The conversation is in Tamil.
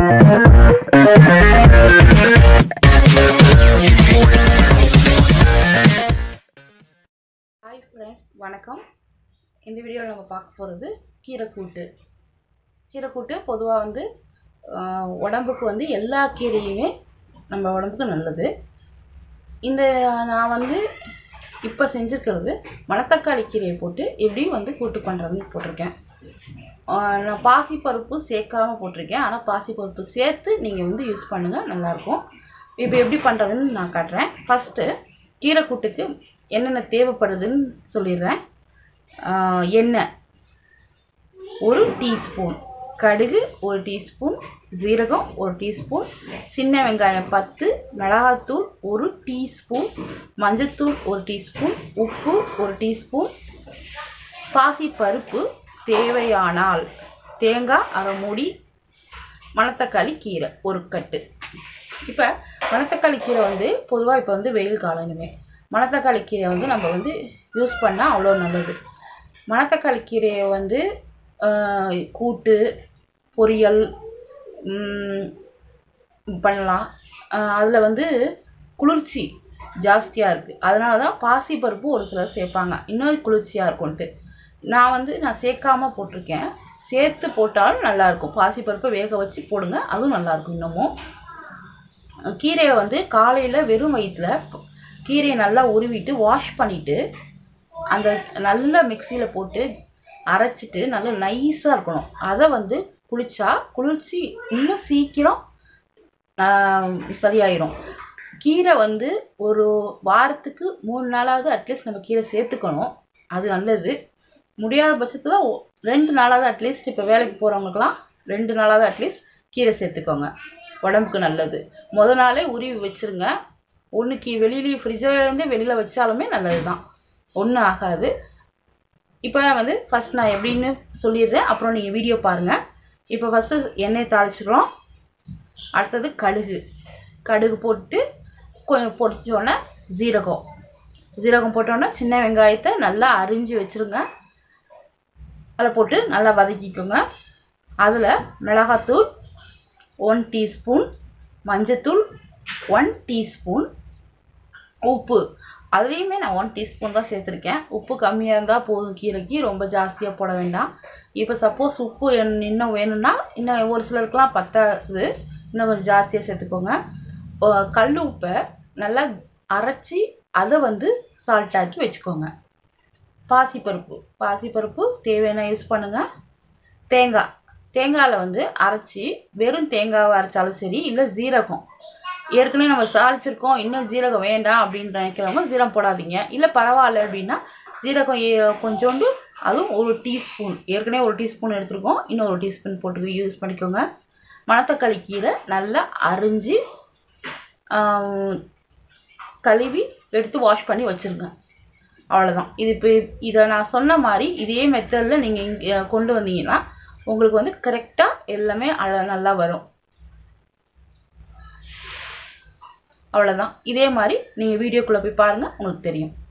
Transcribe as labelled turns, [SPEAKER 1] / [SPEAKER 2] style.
[SPEAKER 1] ஹாய் ஃப்ரெண்ட்ஸ் வணக்கம் இந்த வீடியோவில் நம்ம பார்க்க போகிறது கீரைக்கூட்டு கீரைக்கூட்டு பொதுவாக வந்து ஆஹ், உடம்புக்கு வந்து எல்லா கீரையுமே நம்ம உடம்புக்கு நல்லது இந்த நான் வந்து இப்போ செஞ்சுருக்கிறது மணத்தக்காளி கீரையை போட்டு எப்படி வந்து கூட்டு பண்ணுறதுன்னு போட்டிருக்கேன் ஆஹ், நான் பாசிப்பருப்பு சேர்க்காம போட்டிருக்கேன் ஆனால் பாசிப்பருப்பு சேர்த்து நீங்கள் வந்து யூஸ் பண்ணுங்கள் நல்லாயிருக்கும் இப்போ எப்படி பண்ணுறதுன்னு நான் காட்டுறேன் ஃபஸ்ட்டு கீரைக்கூட்டுக்கு என்னென்ன தேவைப்படுதுன்னு சொல்லிடுறேன் ஆஹ், எண்ணெய் ஒரு டீஸ்பூன் கடுகு ஒரு டீஸ்பூன் ஜீரகம் ஒரு டீஸ்பூன் சின்ன வெங்காயம் பத்து மிளகாத்தூள் ஒரு டீஸ்பூன் மஞ்சத்தூள் ஒரு டீஸ்பூன் உப்பு ஒரு டீஸ்பூன் பாசிப்பருப்பு தேவையானால் தேங்காய் அரை மூடி மணத்தக்காளி கீரை ஒரு கட்டு இப்போ மணத்தக்காளி கீரை வந்து பொதுவாக இப்போ வந்து வெயில் காலம் இனிமே மணத்தக்காளி கீரை வந்து நம்ம வந்து யூஸ் பண்ணால் அவ்வளோ நல்லது மணத்தக்காளி கீரையை வந்து ஆஹ், கூட்டு பொரியல் ம், பண்ணலாம் அதில் வந்து குளிர்ச்சி ஜாஸ்தியாக இருக்குது அதனால தான் பாசிப்பருப்பு ஒரு சிலர் சேர்ப்பாங்க இன்னும் குளிர்ச்சியாக இருக்கும்ன்ட்டு நான் வந்து நான் சேர்க்காம போட்டிருக்கேன் சேர்த்து போட்டாலும் நல்லாயிருக்கும் பாசிப்பருப்பை வேக வச்சு போடுங்க அதுவும் நல்லாயிருக்கும் இன்னமும் கீரையை வந்து காலையில் வெறும் வயிற்றில் கீரையை நல்லா உருவிட்டு வாஷ் பண்ணிவிட்டு அந்த நல்ல மிக்சியில் போட்டு அரைச்சிட்டு நல்லா நைஸாக இருக்கணும் அதை வந்து குளிச்சா குளிர்ச்சி இன்னும் சீக்கிரம் ஆஹ், சரியாயிரும் கீரை வந்து ஒரு வாரத்துக்கு மூணு நாளாவது அட்லீஸ்ட் நம்ம கீரை சேர்த்துக்கணும் அது நல்லது முடியாத பட்சத்தில் ஒ- ரெண்டு நாளாவது அட்லீஸ்ட் இப்போ வேலைக்கு போகிறவங்களுக்குலாம் ரெண்டு நாளாவது அட்லீஸ்ட் கீரை சேர்த்துக்கோங்க உடம்புக்கு நல்லது முத நாளே உருவி வச்சிருங்க ஒன்றுக்கு வெளியிலேயே ஃப்ரிட்ஜிலேருந்து வெளியில் வச்சாலுமே நல்லது தான் ஒன்றும் ஆகாது இப்போ வந்து ஃபஸ்ட் நான் எப்படின்னு சொல்லிடுறேன் அப்புறம் நீங்கள் வீடியோ பாருங்கள் இப்போ ஃபஸ்ட்டு எண்ணெய் தாளிச்சிடுறோம் அடுத்தது கடுகு கடுகு போட்டு கொஞ்சம் பொடிச்சோடனே ஜீரகம் ஜீரகம் போட்டோன்னே சின்ன வெங்காயத்தை நல்லா அரிஞ்சு வச்சுருங்க அதில் போட்டு நல்லா வதக்கிக்கோங்க அதில் மிளகாத்தூள் ஒன் டீஸ்பூன் மஞ்சத்தூள் ஒன் டீஸ்பூன் உப்பு அதுலேயுமே நான் ஒன் டீஸ்பூன் தான் சேர்த்துருக்கேன் உப்பு கம்மியாக இருந்தால் போதும் கீரைக்கு ரொம்ப ஜாஸ்தியாக போட வேண்டாம் இப்போ சப்போஸ் உப்பு என்- இன்னும் வேணும்னா இன்னும் ஒரு சிலருக்குலாம் பத்தாது இன்னும் கொஞ்சம் ஜாஸ்தியாக சேர்த்துக்கோங்க அஹ் கல் உப்பை நல்லா அரைச்சி அதை வந்து சால்ட் ஆக்கி வச்சுக்கோங்க பாசிப்பருப்பு பாசிப்பருப்பு தேவையான யூஸ் பண்ணுங்கள் தேங்காய் தேங்காயில் வந்து அரைச்சி வெறும் தேங்காவை அரைச்சாலும் சரி இல்லை ஜீரகம் ஏற்கனவே நம்ம சாலிச்சிருக்கோம் இன்னும் ஜீரகம் வேண்டாம் அப்படின்னு நினைக்கிறவங்க ஜீரகம் போடாதீங்க இல்லை பரவாயில்ல அப்படின்னா ஜீரகம் ஏ- கொஞ்சோண்டு அதுவும் ஒரு டீஸ்பூன் ஏற்கனவே ஒரு டீஸ்பூன் எடுத்துருக்கோம் இன்னும் ஒரு டீஸ்பூன் போட்டு யூஸ் பண்ணிக்கோங்க மணத்தக்காளி கீரை நல்லா அரிஞ்சு ஆம், கழுவி எடுத்து வாஷ் பண்ணி வச்சுருங்க அவ்வளோதான் இது இப்போ இதை நான் சொன்ன மாதிரி இதே மெத்தடில் நீங்கள் இங்கே கொண்டு வந்தீங்கன்னா உங்களுக்கு வந்து கரெக்டாக எல்லாமே அழ நல்லா வரும் அவ்வளோதான் இதே மாதிரி நீங்கள் வீடியோக்குள்ளே போய் பாருங்கள் உங்களுக்கு தெரியும்